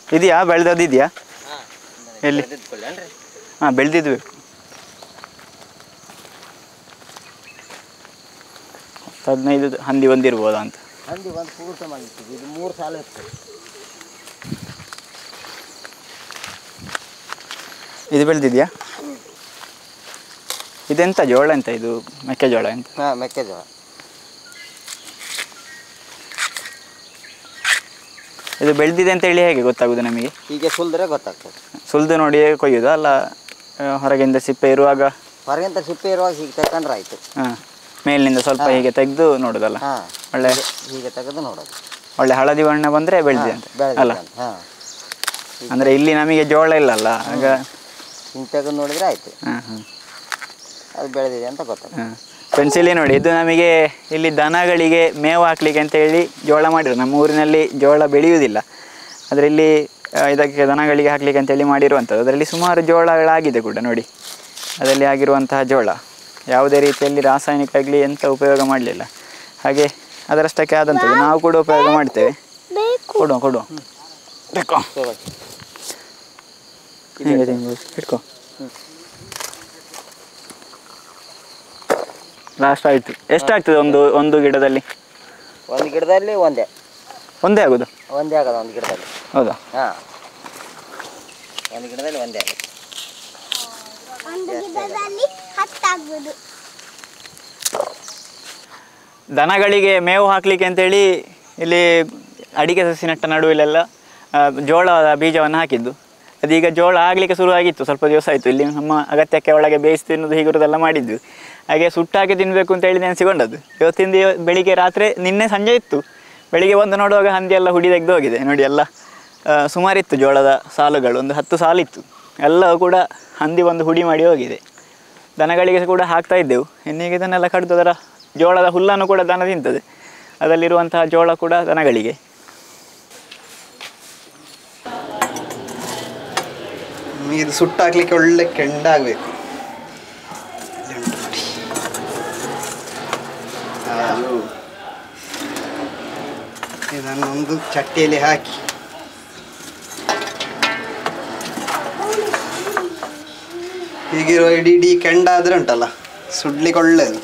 ಇದೆಯಾ ಬೆಳೆದದ್ದು ಇದೆಯಾ ಎಲ್ಲಿ ಹಾಂ ಬೆಳೆದಿದ್ದು ಬೇಕು ಹತ್ತು ಹದಿನೈದು ಹಂದಿ ಒಂದಿರ್ಬೋದಾ ಅಂತ ಹಂದಿ ಒಂದು ಪೂರ್ತಿ ಮಾಡಿರ್ತೀವಿ ಇದು ಮೂರು ಸಾಲ ಇರ್ತದೆ ಇದು ಬೆಳೆದಿದೆಯಾ ಇದೆಂತ ಜೋಳ ಎಂತ ಇದು ಮೆಕ್ಕೆಜೋಳ ಎಂತ ಹಾಂ ಮೆಕ್ಕೆಜೋಳ ಇದು ಬೆಳೆದಿದೆ ಅಂತ ಹೇಳಿ ಹೇಗೆ ಗೊತ್ತಾಗೋದು ನಮಗೆ ಹೀಗೆ ಸುಲಿದ್ರೆ ಗೊತ್ತಾಗ್ತದೆ ಸುಲಿದು ನೋಡಿ ಕೊಯ್ಯೋದು ಅಲ್ಲ ಆ, ಹೊರಗಿಂದ ಸಿಪ್ಪೆ ಇರುವಾಗ ಹೊರಗಿಂತ ಸಿಪ್ಪೆ ಇರುವಾಗ ಹೀಗೆ ತಗೊಂಡ್ರೆ ಆಯಿತು ಹಾಂ ಮೇಲಿನಿಂದ ಸ್ವಲ್ಪ ಹೀಗೆ ತೆಗೆದು ನೋಡೋದಲ್ಲ ಹಾಂ ಒಳ್ಳೆ ಹೀಗೆ ತೆಗೆದು ನೋಡೋದು ಒಳ್ಳೆ ಹಳದಿ ಬಣ್ಣ ಬಂದರೆ ಬೆಳೆದಿದೆ ಅಂತ ಅಲ್ಲ ಹಾಂ ಅಂದರೆ ಇಲ್ಲಿ ನಮಗೆ ಜೋಳ ಇಲ್ಲಲ್ಲ ಆಗ ಹಿಂಗೆ ತೆಗೆದು ನೋಡಿದ್ರೆ ಆಯಿತು ಹಾಂ ಹಾಂ ಅದು ಬೆಳೆದಿದೆ ಅಂತ ಗೊತ್ತಾಗ್ತದೆ ಹಾಂ ಫ್ರೆಂಡ್ಸ್ ಇಲ್ಲಿ ನೋಡಿ ಇದು ನಮಗೆ ಇಲ್ಲಿ ದನಗಳಿಗೆ ಮೇವು ಹಾಕ್ಲಿಕ್ಕೆ ಅಂತ ಹೇಳಿ ಜೋಳ ಮಾಡಿರೋ ನಮ್ಮ ಊರಿನಲ್ಲಿ ಜೋಳ ಬೆಳೆಯುವುದಿಲ್ಲ ಅದರಲ್ಲಿ ಇದಕ್ಕೆ ದನಗಳಿಗೆ ಹಾಕ್ಲಿಕ್ಕೆ ಅಂತೇಳಿ ಮಾಡಿರುವಂಥದ್ದು ಅದರಲ್ಲಿ ಸುಮಾರು ಜೋಳಗಳಾಗಿದೆ ಕೂಡ ನೋಡಿ ಅದರಲ್ಲಿ ಆಗಿರುವಂತಹ ಜೋಳ ಯಾವುದೇ ರೀತಿಯಲ್ಲಿ ರಾಸಾಯನಿಕ ಆಗಲಿ ಎಂಥ ಉಪಯೋಗ ಮಾಡಲಿಲ್ಲ ಹಾಗೆ ಅದರಷ್ಟಕ್ಕೆ ಆದಂಥದ್ದು ನಾವು ಕೂಡ ಉಪಯೋಗ ಮಾಡ್ತೇವೆ ಕೊಡುವ ಕೊಡುವ ಇಟ್ಕೋ ತಗೊಳ್ಳಿ ಹೀಗೆ ತಿಂದು ಇಟ್ಕೋ ಲಾಸ್ಟ್ ಆಯಿತು ಎಷ್ಟಾಗ್ತದೆ ಒಂದು ಒಂದು ಗಿಡದಲ್ಲಿ ಒಂದು ಗಿಡದಲ್ಲಿ ಒಂದೇ ಒಂದೇ ಆಗೋದು ಒಂದೇ ಆಗೋದು ಒಂದು ಗಿಡದಲ್ಲಿ ಹೌದಾ ಹಾಂ ಒಂದು ಗಿಡದಲ್ಲಿ ಒಂದೇ ಆಗೋದು ಒಂದು ಗಿಡದಲ್ಲಿ ಹತ್ತಾಗ್ಬೋದು ದನಗಳಿಗೆ ಮೇವು ಹಾಕಲಿಕ್ಕೆ ಅಂತೇಳಿ ಇಲ್ಲಿ ಅಡಿಕೆ ಸಸಿ ನೆಟ್ಟ ನಡುವಿಲೆಲ್ಲ ಆ, ಜೋಳದ ಬೀಜವನ್ನು ಹಾಕಿದ್ದು ಅದೀಗ ಜೋಳ ಆಗಲಿಕ್ಕೆ ಶುರುವಾಗಿತ್ತು ಸ್ವಲ್ಪ ದಿವಸ ಆಯಿತು ಇಲ್ಲಿ ನಮ್ಮ ಅಗತ್ಯಕ್ಕೆ ಒಳಗೆ ಬೇಯಿಸಿ ತಿನ್ನೋದು ಹೀಗಿರೋದೆಲ್ಲ ಮಾಡಿದ್ವಿ ಹಾಗೆ ಸುಟ್ಟಾಕಿ ತಿನ್ನಬೇಕು ಅಂತೇಳಿ ನೆನೆಸಿಕೊಂಡದ್ದು ಇವತ್ತಿಂದ ಇವ- ಬೆಳಿಗ್ಗೆ ರಾತ್ರಿ ನಿನ್ನೆ ಸಂಜೆ ಇತ್ತು ಬೆಳಿಗ್ಗೆ ಬಂದು ನೋಡುವಾಗ ಹಂದಿ ಎಲ್ಲ ಹುಡಿ ತೆಗೆದು ಹೋಗಿದೆ ನೋಡಿ ಎಲ್ಲ ಆ, ಸುಮಾರಿತ್ತು ಜೋಳದ ಸಾಲುಗಳು ಒಂದು ಹತ್ತು ಸಾಲಿತ್ತು ಎಲ್ಲವೂ ಕೂಡ ಹಂದಿ ಒಂದು ಹುಡಿ ಮಾಡಿ ಹೋಗಿದೆ ದನಗಳಿಗೆ ಕೂಡ ಹಾಕ್ತಾ ಇದ್ದೆವು ಇನ್ನೀಗ ಇದನ್ನೆಲ್ಲ ಕಡಿದು ಅದರ ಜೋಳದ ಹುಲ್ಲನ್ನು ಕೂಡ ದನ ತಿಂತದೆ ಅದರಲ್ಲಿರುವಂತಹ ಜೋಳ ಕೂಡ ದನಗಳಿಗೆ ಇದು ಸುಟ್ಟಾಕ್ಲಿಕ್ಕೆ ಒಳ್ಳೆ ಕೆಂಡಾಗಬೇಕು ಇದನ್ನೊಂದು ಚಟ್ಟಿಯಲ್ಲಿ ಹಾಕಿ ಹೀಗಿರೋ ಇಡೀ ಇಡೀ ಕೆಂಡ ಆದ್ರೆ ಉಂಟಲ್ಲ ಸುಡ್ಲಿಕ್ಕೆ ಒಳ್ಳೇದು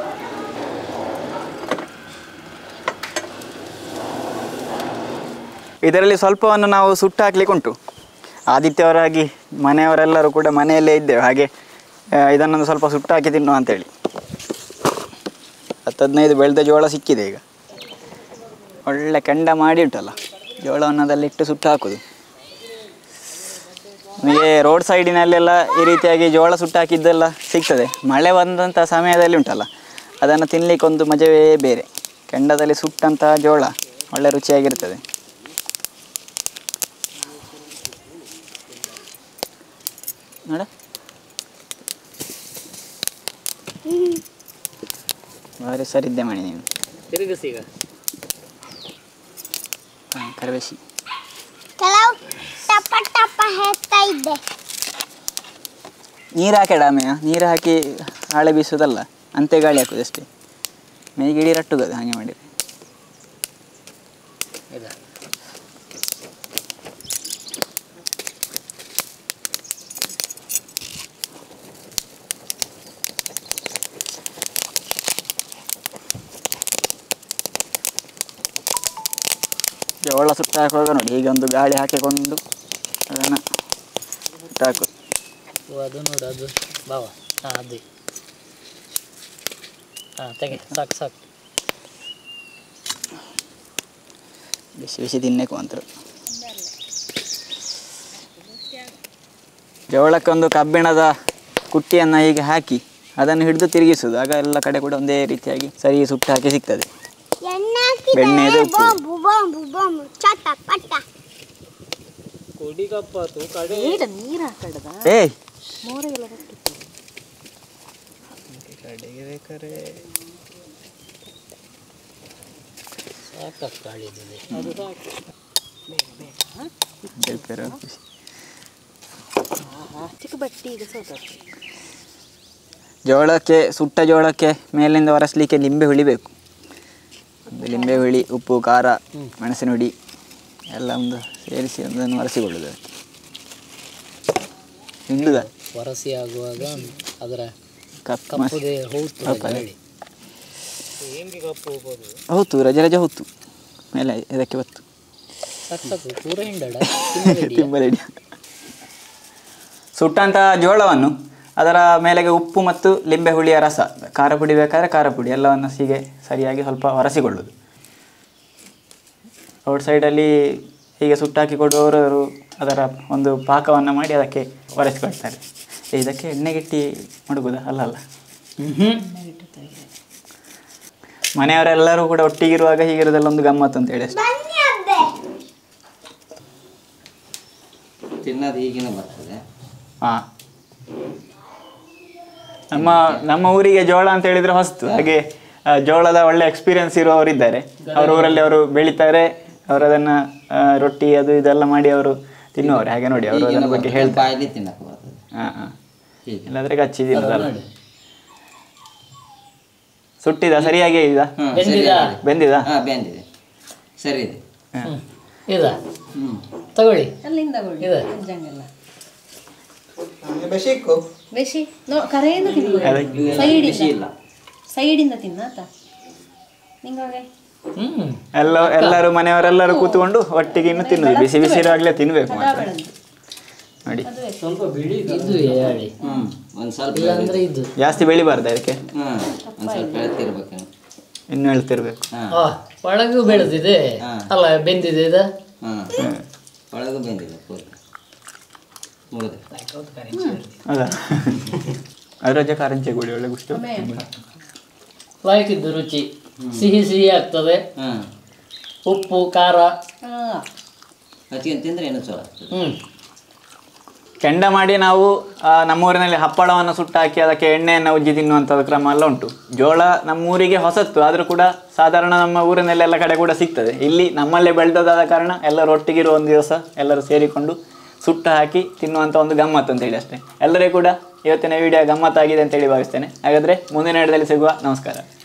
ಇದರಲ್ಲಿ ಸ್ವಲ್ಪವನ್ನು ನಾವು ಸುಟ್ಟು ಹಾಕ್ಲಿಕ್ಕೆ ಉಂಟು ಆದಿತ್ಯವರಾಗಿ ಮನೆಯವರೆಲ್ಲರೂ ಕೂಡ ಮನೆಯಲ್ಲೇ ಇದ್ದೇವೆ ಹಾಗೆ ಆ, ಇದನ್ನೊಂದು ಸ್ವಲ್ಪ ಸುಟ್ಟು ಹಾಕಿ ತಿನ್ನುವ ಅಂತೇಳಿ ಹತ್ತು ಹದಿನೈದು ಬೆಳೆದ ಜೋಳ ಸಿಕ್ಕಿದೆ ಈಗ ಒಳ್ಳೆ ಕೆಂಡ ಮಾಡಿ ಉಂಟಲ್ಲ ಜೋಳವನ್ನು ಅದಲ್ಲಿಟ್ಟು ಸುಟ್ಟು ಹಾಕೋದು ನಮಗೆ ರೋಡ್ ಸೈಡಿನಲ್ಲೆಲ್ಲ ಈ ರೀತಿಯಾಗಿ ಜೋಳ ಸುಟ್ಟು ಹಾಕಿದ್ದೆಲ್ಲ ಸಿಗ್ತದೆ ಮಳೆ ಬಂದಂಥ ಸಮಯದಲ್ಲಿ ಉಂಟಲ್ಲ ಅದನ್ನು ತಿನ್ನಲಿಕ್ಕೆ ಒಂದು ಮಜವೇ ಬೇರೆ ಕೆಂಡದಲ್ಲಿ ಸುಟ್ಟಂತಹ ಜೋಳ ಒಳ್ಳೆ ರುಚಿಯಾಗಿರ್ತದೆ ನೋಡ ಭಾರಿ ಸರಿದ್ದೆ ಮಾಡಿ ನೀನು ತಿರುಗಿಸಿ ಈಗ ಹಾಂ ಕರಬೇಸಿ ಕೆಲವು ಟಪ ಟಪ ಹೇಳ್ತಾ ಇದ್ದೆ ನೀರು ಹಾಕಿ ಆಮೆಯ ನೀರು ಹಾಕಿ ಹಾಳೆ ಬೀಸೋದಲ್ಲ ಅಂತೆ ಗಾಳಿ ಹಾಕೋದು ಅಷ್ಟೇ ಮೇಗಿಡಿ ರಟ್ಟುಗದು ಹಾಗೆ ಮಾಡಿರಿ ಇದು ಜೋಳ ಸುಟ್ಟು ಹಾಕುವಾಗ ನೋಡಿ ಹೀಗೆ ಒಂದು ಗಾಳಿ ಹಾಕಿಕೊಂಡು ಅದನ್ನು ಸುಟ್ಟು ಹಾಕೋದು ಓ, ಅದು ನೋಡು ಅದು ಬಾವ ಹಾಂ ಅದು ಹಾಂ ತೆಗೆ ಸಾಕು ಸಾಕು ಬಿಸಿ ಬಿಸಿ ತಿನ್ನಬೇಕು ಮಾತ್ರ ಜೋಳಕ್ಕೊಂದು ಕಬ್ಬಿಣದ ಕುಟ್ಟಿಯನ್ನು ಹೀಗೆ ಹಾಕಿ ಅದನ್ನು ಹಿಡಿದು ತಿರುಗಿಸುವುದು ಆಗ ಎಲ್ಲ ಕಡೆ ಕೂಡ ಒಂದೇ ರೀತಿಯಾಗಿ ಸರಿ ಸುಟ್ಟು ಹಾಕಿ ಸಿಗ್ತದೆ ಎಣ್ಣೆ ಬೆಣ್ಣೆದು ಹಾಕಿದರೆ ಉಪ್ಪು. ಬಾಂಬು ಬಾಂಬು ಬಾಂಬು ಚಟ ಪಟ ಕುಡಿ ಕಪ್ಪಾತು ಕಡೆ ಏಯ್ ಸಾಕು ಕಾಳಿದಿದೆ ಅದು ಸಾಕು ಹೇಳ್ತಾರೆ ಖುಷಿ. ಜೋಳಕ್ಕೆ ಸುಟ್ಟ ಜೋಳಕ್ಕೆ ಮೇಲಿಂದ ಒರೆಸ್ಲಿಕ್ಕೆ ಲಿಂಬೆ ಹುಳಿ ಬೇಕು ಒಂದು ಲಿಂಬೆ ಹುಳಿ ಉಪ್ಪು ಖಾರ ಮೆಣಸಿನ ಹುಡಿ ಎಲ್ಲ ಒಂದು ಸೇರಿಸಿ ಒಂದನ್ನು ಒರೆಸಿಕೊಳ್ಳುದು ಅದಕ್ಕೆ ಹಿಂಡುದ ವರಸಿ ಆಗುವಾಗ ಅದರ ಕಪ್ ಕಪ್ಪುದೇ ಹೌತು ಕಪ್ಪು ಅದೇ. ಹೇಳಿ ಹೌದು ರಜ ರಜೆ ಹೊತ್ತು ಮೇಲೆ ಇದಕ್ಕೆ ಹೊತ್ತು ಸಾಕು ಸಾಕು ಪೂರ ಹಿಂಡಡ ತಿಂಬಲೇಡಿ ಸುಟ್ಟಂಥ ಜೋಳವನ್ನು ಅದರ ಮೇಲೆಗೆ ಉಪ್ಪು ಮತ್ತು ಲಿಂಬೆ ಹುಳಿಯ ರಸ ಖಾರ ಪುಡಿ ಬೇಕಾದರೆ ಖಾರ ಪುಡಿ ಎಲ್ಲವನ್ನು ಹೀಗೆ ಸರಿಯಾಗಿ ಸ್ವಲ್ಪ ಒರೆಸಿಕೊಳ್ಳುವುದು ರೋಡ್ ಸೈಡಲ್ಲಿ ಹೀಗೆ ಸುಟ್ಟಾಕಿ ಕೊಡುವವರು ಅವರು ಅದರ ಒಂದು ಪಾಕವನ್ನು ಮಾಡಿ ಅದಕ್ಕೆ ಒರೆಸಿಕೊಳ್ತಾರೆ ಇದಕ್ಕೆ ಎಣ್ಣೆಗಿಟ್ಟಿ ಮಡಗುದಾ ಅಲ್ಲ ಅಲ್ಲ ಮನೆಯವರೆಲ್ಲರೂ ಕೂಡ ಒಟ್ಟಿಗಿರುವಾಗ ಹೀಗಿರೋದೆಲ್ಲ ಒಂದು ಗಮ್ಮತ್ತು ಅಂತ ಹೇಳಿ ಅಷ್ಟೇ ಬನ್ನಿ ಅಬ್ಬೆ ತಿನ್ನೋದು ಈಗಿನ ಬರ್ತದೆ ಹಾಂ ನಮ್ಮ ನಮ್ಮ ಊರಿಗೆ ಜೋಳ ಅಂತ ಹೇಳಿದ್ರೆ ಹೊಸ್ತು ಹಾಗೆ ಆ, ಜೋಳದ ಒಳ್ಳೆ ಎಕ್ಸ್ಪೀರಿಯನ್ಸ್ ಇರುವವರಿದ್ದಾರೆ ಅವ್ರ ಊರಲ್ಲಿ ಅವರು ಬೆಳೀತಾರೆ ಅವರು ಅದನ್ನ ಆ, ರೊಟ್ಟಿ ಅದು ಇದೆಲ್ಲ ಮಾಡಿ ಅವರು ತಿನ್ನುವವರು ಹಾಗೆ ನೋಡಿ ಅವರು ಅದರ ಬಗ್ಗೆ ಹೇಳ್ತಾರೆ ಬಾಯಲ್ಲಿ ತಿನ್ನಕ್ಕೆ ಬರ್ತದೆ ಹಾಂ ಹಾಂ ಹೀಗೆ ಇಲ್ಲಾಂದ್ರೆ ಕಚ್ಚಿ ತಿನ್ನೋದಲ್ಲ ಸುಟ್ಟಿದ ಸರಿಯಾಗಿ ಇದ ಹ್ಮ್, ಬೆಂದಿದಾ? ಸರಿ ಇದೆ. ಬೆಂದಿದ ಹಾ ಬೆಂದಿದೆ ಸರಿ ಇದೆ ಇದ ಹ್ಮ್ ತಗೊಳ್ಳಿ ಅಲ್ಲಿಂದ ತಗೊಳ್ಳಿ ಇದೆ. ಜಂಗಲ್ಲ ಬೆಶಿಕ್ಕು ಬೇಸಿ ನೋ ಕರೆಯಿಂದ ತಿನ್ಬೋದು ಅದಕ್ಕೆ ಬಿಸಿ ಇಲ್ಲ ಸೈಡಿಂದ ತಿನ್ನ ಆತ ನಿಂಗೆ ಹ್ಮ್ ಎಲ್ಲ ಎಲ್ಲರೂ ಮನೆಯವರೆಲ್ಲರೂ ಕೂತ್ಕೊಂಡು ಒಟ್ಟಿಗೆ ಇನ್ನು ತಿನ್ನುದು ಬಿಸಿ ಬಿಸಿ ಇರುವಾಗಲೇ ತಿನ್ಬೇಕು ಮಾತ್ರ ಬೆಳೆದು ನೋಡಿ ಸ್ವಲ್ಪ ಬಿಡಿ ಇದು ಹೇಳಿ ಹ್ಮ್ ಒಂದ್ ಸ್ವಲ್ಪ ಇಲ್ಲ ಅಂದ್ರೆ ಇದು ಜಾಸ್ತಿ ಬೆಳಿಬಾರ್ದು ಅದಕ್ಕೆ ಹ್ಮ್ ಒಂದ್ ಸ್ವಲ್ಪ ಎಳ್ತಿರ್ಬೇಕು ಇನ್ನು ಹೇಳ್ತಿರ್ಬೇಕು ಹಾ ಆ, ಒಳಗೂ ಬೆಳೆದಿದೆ ಹಾ. ಅಲ್ಲ ಬೆಂದಿದೆ ಇದು ಹಾ ಒಳಗೂ ಬೆಂದಿದೆ ಪೂರ್ತಿ ಮುಗಿದು ಅದ ಅದ್ರ ಕಾರಂಚೆ ಗುಡಿ ಒಳ್ಳೆ ಗುಷ್ಟು ಲಾಯ್ಕಿದ್ದು ರುಚಿ ಸಿಹಿ ಸಿಹಿ ಆಗ್ತದೆ ಹಾ ಉಪ್ಪು ಖಾರ ಹಚ್ಕೊಂಡು ತಿಂದ್ರೆ ಏನು ಚಲೋ ಆಗ್ತದೆ ಹ್ಮ್ ಕೆಂಡ ಮಾಡಿ ನಾವು ಆ, ನಮ್ಮೂರಿನಲ್ಲಿ ಹಪ್ಪಳವನ್ನು ಸುಟ್ಟಾಕಿ ಅದಕ್ಕೆ ಎಣ್ಣೆಯನ್ನು ಉಜ್ಜಿ ತಿನ್ನುವಂಥದ್ದು ಕ್ರಮ ಎಲ್ಲ ಉಂಟು ಜೋಳ ನಮ್ಮೂರಿಗೆ ಹೊಸತ್ತು ಆದರೂ ಕೂಡ ಸಾಧಾರಣ ನಮ್ಮ ಊರಿನಲ್ಲಿ ಎಲ್ಲ ಕಡೆ ಕೂಡ ಸಿಗ್ತದೆ ಇಲ್ಲಿ ನಮ್ಮಲ್ಲೇ ಬೆಳೆದದಾದ ಕಾರಣ ಎಲ್ಲರೂ ಒಟ್ಟಿಗಿರುವ ಒಂದು ದಿವಸ ಎಲ್ಲರೂ ಸೇರಿಕೊಂಡು ಸುಟ್ಟು ಹಾಕಿ ತಿನ್ನುವಂಥ ಒಂದು ಗಮ್ಮತ್ತು ಅಂತೇಳಿ ಅಷ್ಟೇ ಎಲ್ಲರಿಗೂ ಕೂಡ ಇವತ್ತಿನ ವಿಡಿಯೋ ಗಮ್ಮತ್ತಾಗಿದೆ ಅಂತೇಳಿ ಭಾವಿಸ್ತೇನೆ ಹಾಗಾದರೆ ಮುಂದಿನ ವಿಡಿಯೋದಲ್ಲಿ ಸಿಗುವ ನಮಸ್ಕಾರ